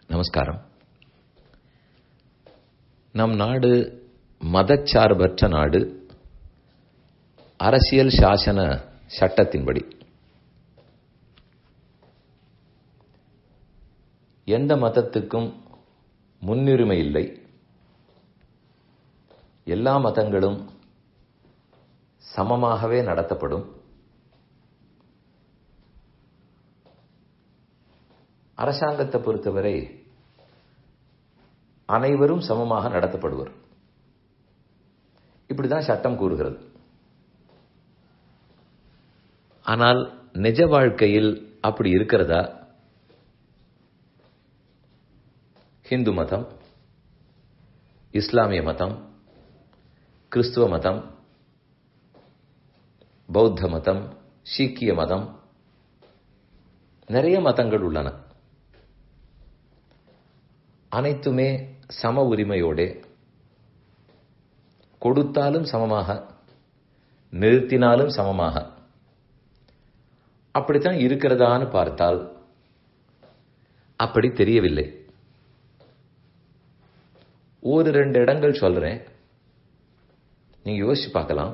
நமஸ்காரம் நம் நாடு மதச்சார்பற்ற நாடு அரசியல் சாசன சட்டத்தின்படி எந்த மதத்துக்கும் முன்னுரிமை இல்லை எல்லா மதங்களும் சமமாகவே நடத்தப்படும் அரசாங்கத்தை பொறுத்தவரை அனைவரும் சமமாக நடத்தப்படுவர் இப்படிதான் சட்டம் கூறுகிறது ஆனால் நிஜ வாழ்க்கையில் அப்படி இருக்கிறதா ஹிந்து மதம் இஸ்லாமிய மதம் கிறிஸ்துவ மதம் பௌத்த மதம் சீக்கிய மதம் நிறைய மதங்கள் உள்ளன அனைத்துமே சம உரிமையோட கொடுத்தாலும் சமமாக நிறுத்தினாலும் சமமாக அப்படித்தான் இருக்கிறதான்னு பார்த்தால் அப்படி தெரியவில்லை ஒரு ரெண்டு இடங்கள் சொல்றேன் நீங்க யோசிச்சு பார்க்கலாம்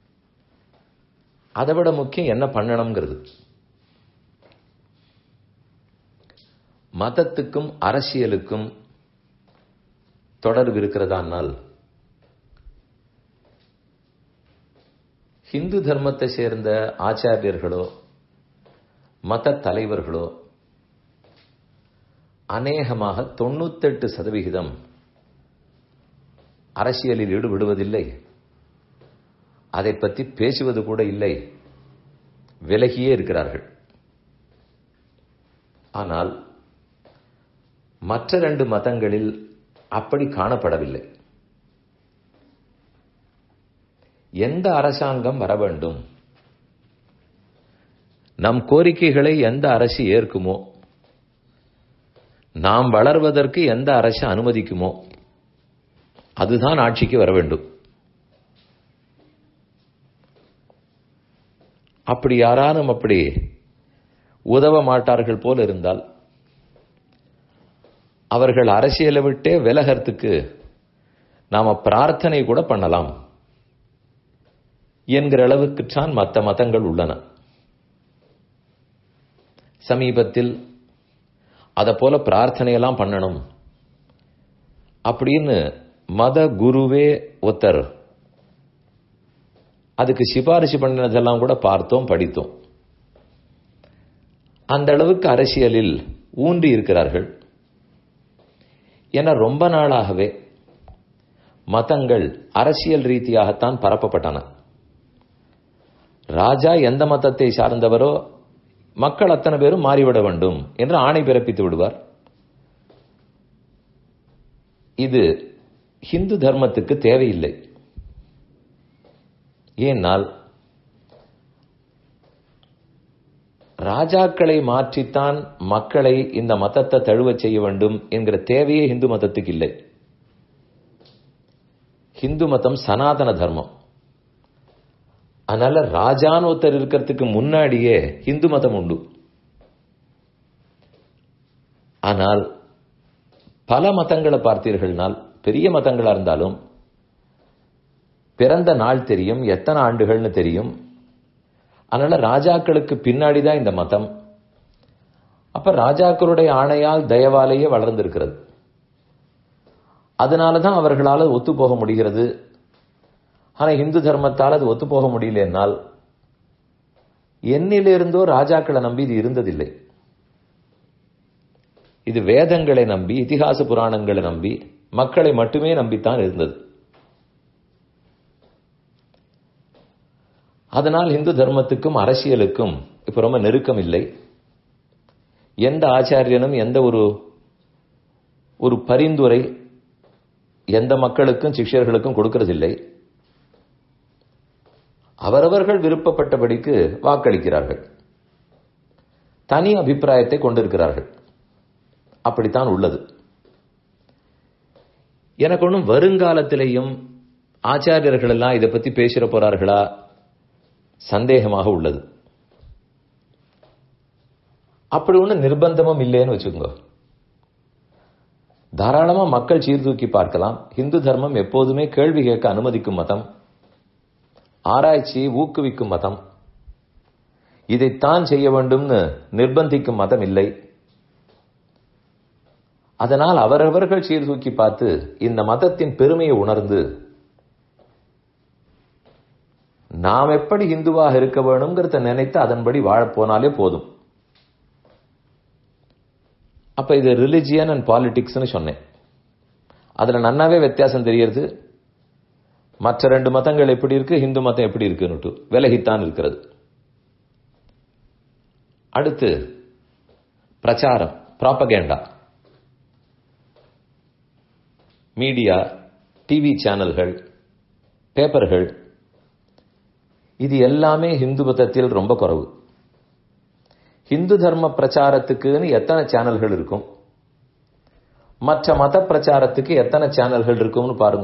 அதை விட முக்கியம் என்ன பண்ணணுங்கிறது மதத்துக்கும் அரசியலுக்கும் தொடர்பு இருக்கிறதானால் ஹிந்து தர்மத்தை சேர்ந்த ஆச்சாரியர்களோ மத தலைவர்களோ அநேகமாக தொண்ணூத்தெட்டு சதவிகிதம் அரசியலில் ஈடுபடுவதில்லை அதை பற்றி பேசுவது கூட இல்லை விலகியே இருக்கிறார்கள் ஆனால் மற்ற ரெண்டு மதங்களில் அப்படி காணப்படவில்லை எந்த அரசாங்கம் வர வேண்டும் நம் கோரிக்கைகளை எந்த அரசு ஏற்குமோ நாம் வளர்வதற்கு எந்த அரசு அனுமதிக்குமோ அதுதான் ஆட்சிக்கு வர வேண்டும் அப்படி யாரானும் அப்படி உதவ மாட்டார்கள் போல் இருந்தால் அவர்கள் அரசியலை விட்டே விலகிறதுக்கு நாம பிரார்த்தனை கூட பண்ணலாம் என்கிற அளவுக்குத்தான் மற்ற மதங்கள் உள்ளன சமீபத்தில் அதை போல பிரார்த்தனையெல்லாம் பண்ணணும் அப்படின்னு மத குருவே ஒருத்தர் அதுக்கு சிபாரிசு பண்ணினதெல்லாம் கூட பார்த்தோம் படித்தோம் அந்த அளவுக்கு அரசியலில் ஊன்றி இருக்கிறார்கள் என ரொம்ப நாளாகவே மதங்கள் அரசியல் ரீதியாகத்தான் பரப்பப்பட்டன ராஜா எந்த மதத்தை சார்ந்தவரோ மக்கள் அத்தனை பேரும் மாறிவிட வேண்டும் என்று ஆணை பிறப்பித்து விடுவார் இது ஹிந்து தர்மத்துக்கு தேவையில்லை ஏனால் ராஜாக்களை மாற்றித்தான் மக்களை இந்த மதத்தை தழுவச் செய்ய வேண்டும் என்கிற தேவையே இந்து மதத்துக்கு இல்லை ஹிந்து மதம் சனாதன தர்மம் அதனால ராஜான்னு ஒருத்தர் இருக்கிறதுக்கு முன்னாடியே ஹிந்து மதம் உண்டு ஆனால் பல மதங்களை பார்த்தீர்கள்னால் பெரிய மதங்களா இருந்தாலும் பிறந்த நாள் தெரியும் எத்தனை ஆண்டுகள்னு தெரியும் அதனால ராஜாக்களுக்கு பின்னாடி தான் இந்த மதம் அப்ப ராஜாக்களுடைய ஆணையால் தயவாலேயே வளர்ந்திருக்கிறது அதனாலதான் அவர்களால் ஒத்து போக முடிகிறது ஆனா இந்து தர்மத்தால் அது ஒத்து போக முடியல என்னால் என்னிலிருந்தோ ராஜாக்களை நம்பி இது இருந்ததில்லை இது வேதங்களை நம்பி இதிகாச புராணங்களை நம்பி மக்களை மட்டுமே நம்பித்தான் இருந்தது அதனால் இந்து தர்மத்துக்கும் அரசியலுக்கும் இப்ப ரொம்ப நெருக்கம் இல்லை எந்த ஆச்சாரியனும் எந்த ஒரு ஒரு பரிந்துரை எந்த மக்களுக்கும் சிஷ்யர்களுக்கும் கொடுக்கறதில்லை அவரவர்கள் விருப்பப்பட்டபடிக்கு வாக்களிக்கிறார்கள் தனி அபிப்பிராயத்தை கொண்டிருக்கிறார்கள் அப்படித்தான் உள்ளது எனக்கு ஒன்றும் வருங்காலத்திலேயும் ஆச்சாரியர்கள் எல்லாம் இதை பத்தி பேசிட போறார்களா சந்தேகமாக உள்ளது அப்படி ஒண்ணு நிர்பந்தமும் இல்லைன்னு வச்சுக்கோங்க தாராளமா மக்கள் சீர்தூக்கி பார்க்கலாம் இந்து தர்மம் எப்போதுமே கேள்வி கேட்க அனுமதிக்கும் மதம் ஆராய்ச்சியை ஊக்குவிக்கும் மதம் இதைத்தான் செய்ய வேண்டும்னு நிர்பந்திக்கும் மதம் இல்லை அதனால் அவரவர்கள் சீர்தூக்கி பார்த்து இந்த மதத்தின் பெருமையை உணர்ந்து நாம் எப்படி இந்துவாக இருக்க வேணுங்கிறத நினைத்து அதன்படி வாழப் போனாலே போதும் அப்ப இது ரிலிஜியன் அண்ட் பாலிடிக்ஸ்னு சொன்னேன் அதுல நன்னாவே வித்தியாசம் தெரியறது மற்ற ரெண்டு மதங்கள் எப்படி இருக்கு இந்து மதம் எப்படி இருக்குன்னு விலகித்தான் இருக்கிறது அடுத்து பிரச்சாரம் ப்ராப்பகேண்டா மீடியா டிவி சேனல்கள் பேப்பர்கள் இது எல்லாமே ஹிந்து மதத்தில் ரொம்ப குறைவு ஹிந்து தர்ம பிரச்சாரத்துக்குன்னு எத்தனை சேனல்கள் இருக்கும் மற்ற மத பிரச்சாரத்துக்கு எத்தனை சேனல்கள் இருக்கும்னு பாருங்க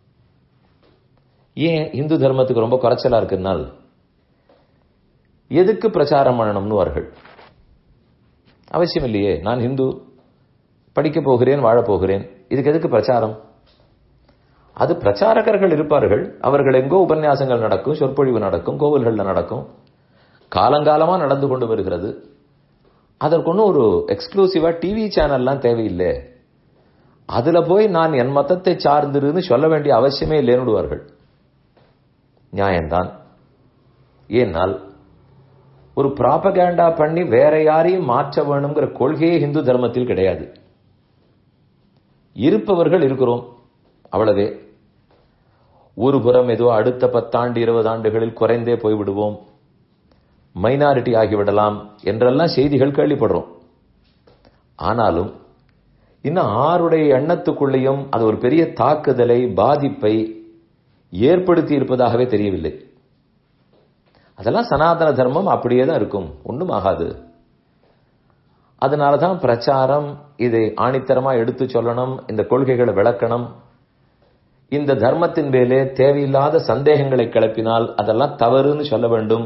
ஏன் இந்து தர்மத்துக்கு ரொம்ப குறைச்சலா இருக்குன்னால் எதுக்கு பிரச்சாரம் பண்ணணும்னு வார்கள் அவசியம் இல்லையே நான் ஹிந்து படிக்க போகிறேன் வாழ போகிறேன் இதுக்கு எதுக்கு பிரச்சாரம் அது பிரச்சாரகர்கள் இருப்பார்கள் அவர்கள் எங்கோ உபன்யாசங்கள் நடக்கும் சொற்பொழிவு நடக்கும் கோவில்கள்ல நடக்கும் காலங்காலமா நடந்து கொண்டு வருகிறது அதற்கு ஒன்றும் ஒரு எக்ஸ்க்ளூசிவா டிவி சேனல்லாம் தேவையில்லை அதுல போய் நான் என் மதத்தை சார்ந்திருன்னு சொல்ல வேண்டிய அவசியமே இல்லைன்னுடுவார்கள் நியாயம்தான் ஏனால் ஒரு ப்ராபகேண்டா பண்ணி வேற யாரையும் மாற்ற வேணுங்கிற கொள்கையே இந்து தர்மத்தில் கிடையாது இருப்பவர்கள் இருக்கிறோம் அவ்வளவே ஒரு புறம் ஏதோ அடுத்த பத்தாண்டு இருபது ஆண்டுகளில் குறைந்தே போய்விடுவோம் மைனாரிட்டி ஆகிவிடலாம் என்றெல்லாம் செய்திகள் கேள்விப்படுறோம் ஆனாலும் இன்னும் ஆருடைய எண்ணத்துக்குள்ளேயும் அது ஒரு பெரிய தாக்குதலை பாதிப்பை ஏற்படுத்தி இருப்பதாகவே தெரியவில்லை அதெல்லாம் சனாதன தர்மம் அப்படியே தான் இருக்கும் ஒன்றும் ஆகாது அதனாலதான் பிரச்சாரம் இதை ஆணித்தரமா எடுத்து சொல்லணும் இந்த கொள்கைகளை விளக்கணும் இந்த தர்மத்தின் மேலே தேவையில்லாத சந்தேகங்களை கிளப்பினால் அதெல்லாம் தவறுன்னு சொல்ல வேண்டும்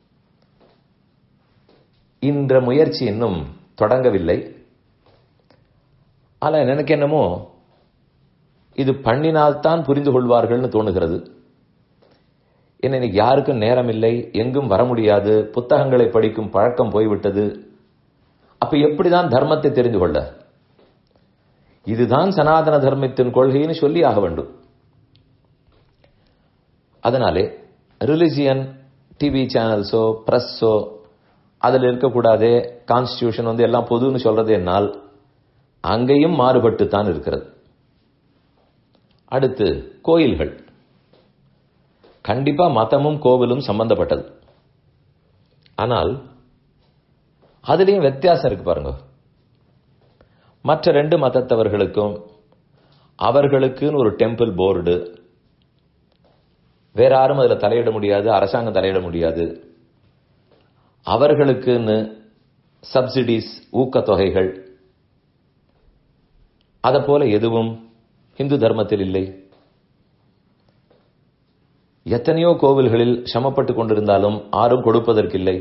இந்த முயற்சி இன்னும் தொடங்கவில்லை ஆனா எனக்கு என்னமோ இது பண்ணினால்தான் புரிந்து கொள்வார்கள்னு தோணுகிறது என்ன இன்னைக்கு யாருக்கும் நேரம் இல்லை எங்கும் வர முடியாது புத்தகங்களை படிக்கும் பழக்கம் போய்விட்டது அப்ப எப்படிதான் தர்மத்தை தெரிந்து கொள்ள இதுதான் சனாதன தர்மத்தின் கொள்கைன்னு சொல்லி ஆக வேண்டும் அதனாலே ரிலிஜியன் டிவி சேனல்ஸோ பிரஸ்ஸோ அதில் இருக்கக்கூடாதே கான்ஸ்டியூஷன் வந்து எல்லாம் பொதுன்னு சொல்றது என்னால் அங்கேயும் மாறுபட்டு தான் இருக்கிறது அடுத்து கோயில்கள் கண்டிப்பா மதமும் கோவிலும் சம்பந்தப்பட்டது ஆனால் அதுலயும் வித்தியாசம் இருக்கு பாருங்க மற்ற ரெண்டு மதத்தவர்களுக்கும் அவர்களுக்குன்னு ஒரு டெம்பிள் போர்டு வேற யாரும் அதுல தலையிட முடியாது அரசாங்கம் தலையிட முடியாது அவர்களுக்குன்னு சப்சிடிஸ் ஊக்கத்தொகைகள் அத போல எதுவும் இந்து தர்மத்தில் இல்லை எத்தனையோ கோவில்களில் சமப்பட்டு கொண்டிருந்தாலும் ஆரும் கொடுப்பதற்கில்லை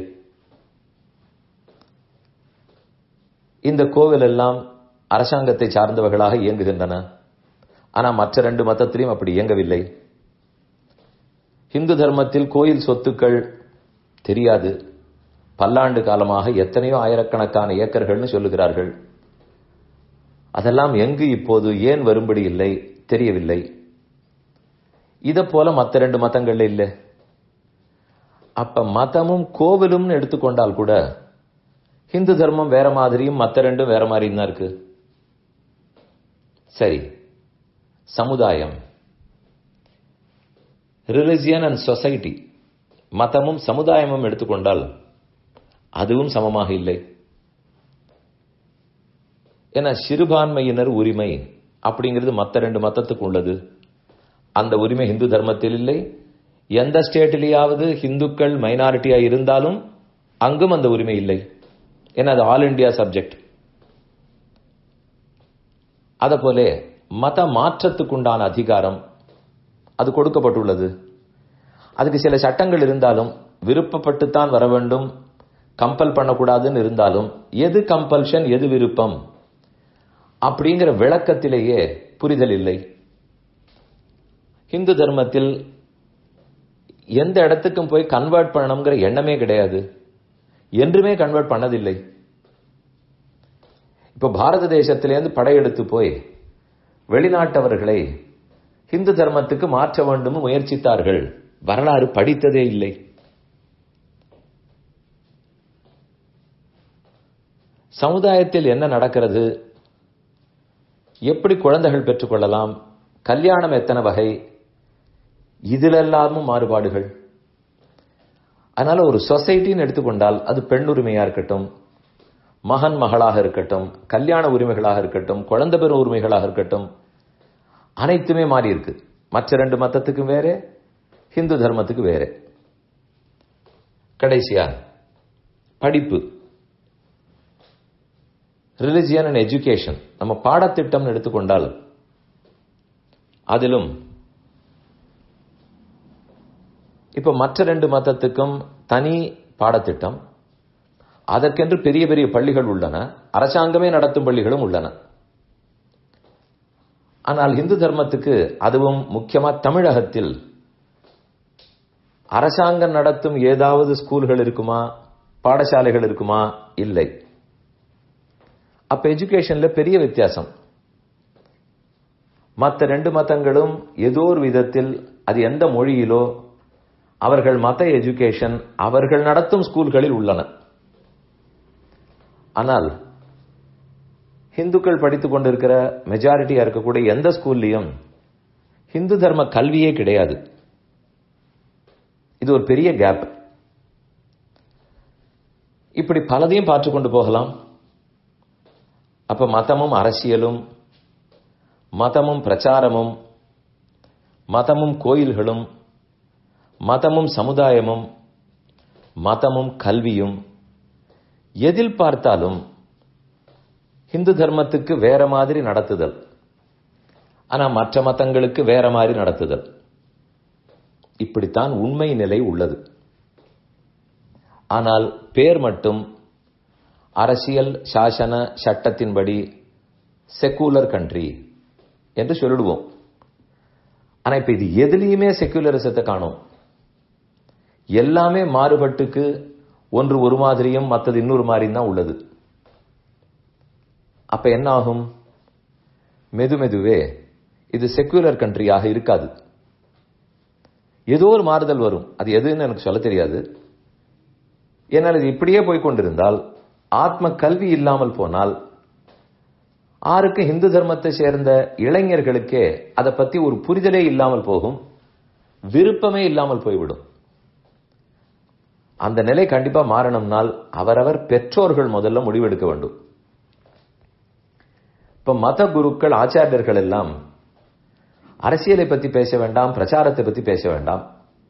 இந்த கோவில் எல்லாம் அரசாங்கத்தை சார்ந்தவர்களாக இயங்குகின்றன ஆனா மற்ற ரெண்டு மதத்திலையும் அப்படி இயங்கவில்லை இந்து தர்மத்தில் கோயில் சொத்துக்கள் தெரியாது பல்லாண்டு காலமாக எத்தனையோ ஆயிரக்கணக்கான ஏக்கர்கள்னு சொல்லுகிறார்கள் அதெல்லாம் எங்கு இப்போது ஏன் வரும்படி இல்லை தெரியவில்லை இத போல மற்ற ரெண்டு மதங்கள்ல இல்லை அப்ப மதமும் கோவிலும்னு எடுத்துக்கொண்டால் கூட ஹிந்து தர்மம் வேற மாதிரியும் மற்ற ரெண்டும் வேற மாதிரியும் தான் இருக்கு சரி சமுதாயம் ரிலிஜியன் அண்ட் சொசைட்டி மதமும் சமுதாயமும் எடுத்துக்கொண்டால் அதுவும் சமமாக இல்லை ஏன்னா சிறுபான்மையினர் உரிமை அப்படிங்கிறது மற்ற ரெண்டு மதத்துக்கு உள்ளது அந்த உரிமை ஹிந்து தர்மத்தில் இல்லை எந்த ஸ்டேட்டிலேயாவது ஹிந்துக்கள் மைனாரிட்டியா இருந்தாலும் அங்கும் அந்த உரிமை இல்லை ஏன்னா அது ஆல் இண்டியா சப்ஜெக்ட் அத போல மத மாற்றத்துக்குண்டான அதிகாரம் அது கொடுக்கப்பட்டுள்ளது அதுக்கு சில சட்டங்கள் இருந்தாலும் விருப்பப்பட்டுத்தான் வர வேண்டும் கம்பல் பண்ணக்கூடாதுன்னு இருந்தாலும் எது கம்பல்ஷன் எது விருப்பம் அப்படிங்கிற விளக்கத்திலேயே புரிதல் இல்லை இந்து தர்மத்தில் எந்த இடத்துக்கும் போய் கன்வெர்ட் பண்ணணுங்கிற எண்ணமே கிடையாது என்றுமே கன்வெர்ட் பண்ணதில்லை இப்ப பாரத தேசத்திலேருந்து படையெடுத்து போய் வெளிநாட்டவர்களை இந்து தர்மத்துக்கு மாற்ற வேண்டும் முயற்சித்தார்கள் வரலாறு படித்ததே இல்லை சமுதாயத்தில் என்ன நடக்கிறது எப்படி குழந்தைகள் பெற்றுக்கொள்ளலாம் கல்யாணம் எத்தனை வகை இதிலெல்லாமும் மாறுபாடுகள் அதனால ஒரு சொசைட்டின்னு எடுத்துக்கொண்டால் அது பெண் உரிமையா இருக்கட்டும் மகன் மகளாக இருக்கட்டும் கல்யாண உரிமைகளாக இருக்கட்டும் குழந்தை பெறும் உரிமைகளாக இருக்கட்டும் அனைத்துமே மாறி இருக்கு மற்ற ரெண்டு மதத்துக்கும் வேற ஹிந்து தர்மத்துக்கு வேற கடைசியா படிப்பு ரிலிஜியன் அண்ட் எஜுகேஷன் நம்ம பாடத்திட்டம் எடுத்துக்கொண்டால் அதிலும் இப்ப மற்ற ரெண்டு மதத்துக்கும் தனி பாடத்திட்டம் அதற்கென்று பெரிய பெரிய பள்ளிகள் உள்ளன அரசாங்கமே நடத்தும் பள்ளிகளும் உள்ளன ஆனால் இந்து தர்மத்துக்கு அதுவும் முக்கியமா தமிழகத்தில் அரசாங்கம் நடத்தும் ஏதாவது ஸ்கூல்கள் இருக்குமா பாடசாலைகள் இருக்குமா இல்லை அப்ப எஜுகேஷன்ல பெரிய வித்தியாசம் மற்ற ரெண்டு மதங்களும் ஏதோ ஒரு விதத்தில் அது எந்த மொழியிலோ அவர்கள் மத எஜுகேஷன் அவர்கள் நடத்தும் ஸ்கூல்களில் உள்ளன ஆனால் இந்துக்கள் படித்துக் கொண்டிருக்கிற மெஜாரிட்டியா இருக்கக்கூடிய எந்த ஸ்கூல்லையும் ஹிந்து தர்ம கல்வியே கிடையாது இது ஒரு பெரிய கேப் இப்படி பலதையும் பார்த்து கொண்டு போகலாம் அப்ப மதமும் அரசியலும் மதமும் பிரச்சாரமும் மதமும் கோயில்களும் மதமும் சமுதாயமும் மதமும் கல்வியும் எதில் பார்த்தாலும் இந்து தர்மத்துக்கு வேற மாதிரி நடத்துதல் ஆனா மற்ற மதங்களுக்கு வேற மாதிரி நடத்துதல் இப்படித்தான் உண்மை நிலை உள்ளது ஆனால் பேர் மட்டும் அரசியல் சாசன சட்டத்தின்படி செக்குலர் கண்ட்ரி என்று சொல்லிடுவோம் ஆனா இப்ப இது எதுலயுமே செக்குலரிசத்தை காணும் எல்லாமே மாறுபட்டுக்கு ஒன்று ஒரு மாதிரியும் மற்றது இன்னொரு மாதிரியும் தான் உள்ளது அப்ப என்ன ஆகும் மெது மெதுவே இது செக்குலர் கண்ட்ரியாக இருக்காது ஏதோ ஒரு மாறுதல் வரும் அது எதுன்னு எனக்கு சொல்ல தெரியாது ஏன்னால் இது இப்படியே போய் கொண்டிருந்தால் ஆத்ம கல்வி இல்லாமல் போனால் ஆருக்கு இந்து தர்மத்தை சேர்ந்த இளைஞர்களுக்கே அதை பத்தி ஒரு புரிதலே இல்லாமல் போகும் விருப்பமே இல்லாமல் போய்விடும் அந்த நிலை கண்டிப்பா மாறணும்னால் அவரவர் பெற்றோர்கள் முதல்ல முடிவெடுக்க வேண்டும் இப்ப மத குருக்கள் ஆச்சாரியர்கள் எல்லாம் அரசியலை பத்தி பேச வேண்டாம் பிரச்சாரத்தை பத்தி பேச வேண்டாம்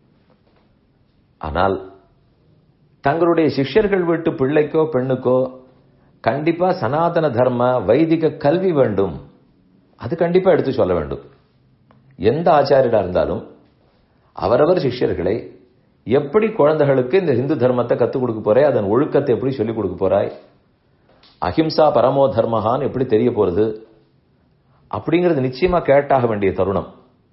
ஆனால் தங்களுடைய சிஷ்யர்கள் வீட்டு பிள்ளைக்கோ பெண்ணுக்கோ கண்டிப்பா சனாதன தர்ம வைதிக கல்வி வேண்டும் அது கண்டிப்பா எடுத்து சொல்ல வேண்டும் எந்த ஆச்சாரியரா இருந்தாலும் அவரவர் சிஷ்யர்களை எப்படி குழந்தைகளுக்கு இந்த இந்து தர்மத்தை கத்துக் கொடுக்க போறாய் அதன் ஒழுக்கத்தை எப்படி சொல்லிக் கொடுக்க போறாய் அஹிம்சா பரமோ தர்மஹான்னு எப்படி தெரிய போறது அப்படிங்கிறது நிச்சயமா கேட்டாக வேண்டிய தருணம்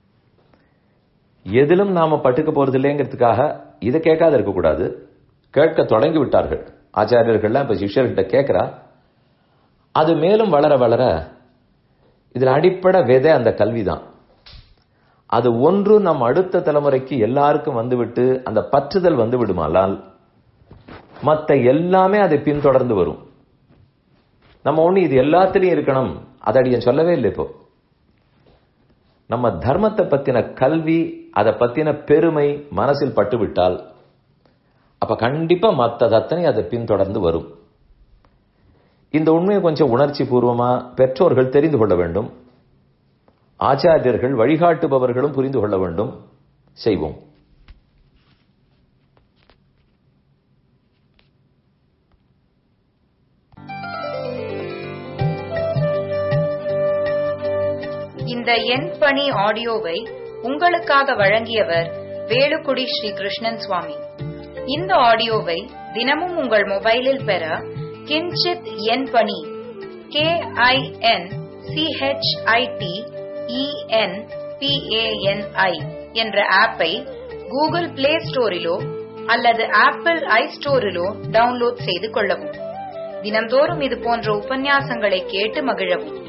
எதிலும் நாம பட்டுக்க போறது இல்லைங்கிறதுக்காக இதை கேட்காத இருக்கக்கூடாது கேட்க தொடங்கி விட்டார்கள் ஆச்சாரியர்கள்லாம் இப்ப சிஷ்யர்கிட்ட கேட்கிறா அது மேலும் வளர வளர இதுல அடிப்படை விதை அந்த கல்விதான் அது ஒன்று நம் அடுத்த தலைமுறைக்கு எல்லாருக்கும் வந்துவிட்டு அந்த பற்றுதல் வந்து விடுமானால் மத்த எல்லாமே அதை பின்தொடர்ந்து வரும் நம்ம ஒண்ணு இது எல்லாத்திலையும் இருக்கணும் அதை அடியன் சொல்லவே இல்லை இப்போ நம்ம தர்மத்தை பத்தின கல்வி அதை பத்தின பெருமை மனசில் பட்டுவிட்டால் அப்ப கண்டிப்பா மத்த தத்தனை அதை பின்தொடர்ந்து வரும் இந்த உண்மையை கொஞ்சம் உணர்ச்சி பூர்வமா பெற்றோர்கள் தெரிந்து கொள்ள வேண்டும் ஆச்சாரியர்கள் வழிகாட்டுபவர்களும் புரிந்து கொள்ள வேண்டும் செய்வோம் இந்த எண் பணி ஆடியோவை உங்களுக்காக வழங்கியவர் வேலுக்குடி ஸ்ரீ கிருஷ்ணன் சுவாமி இந்த ஆடியோவை தினமும் உங்கள் மொபைலில் பெற கிஞ்சித் எண் பணி கே ஐ என் சிஹெச்ஐடி இஎன் பிஏஎன்ஐ என்ற ஆப்பை கூகுள் பிளே ஸ்டோரிலோ அல்லது ஆப்பிள் ஐ ஸ்டோரிலோ டவுன்லோட் செய்து கொள்ளவும் தினம்தோறும் இது போன்ற உபன்யாசங்களை கேட்டு மகிழவும்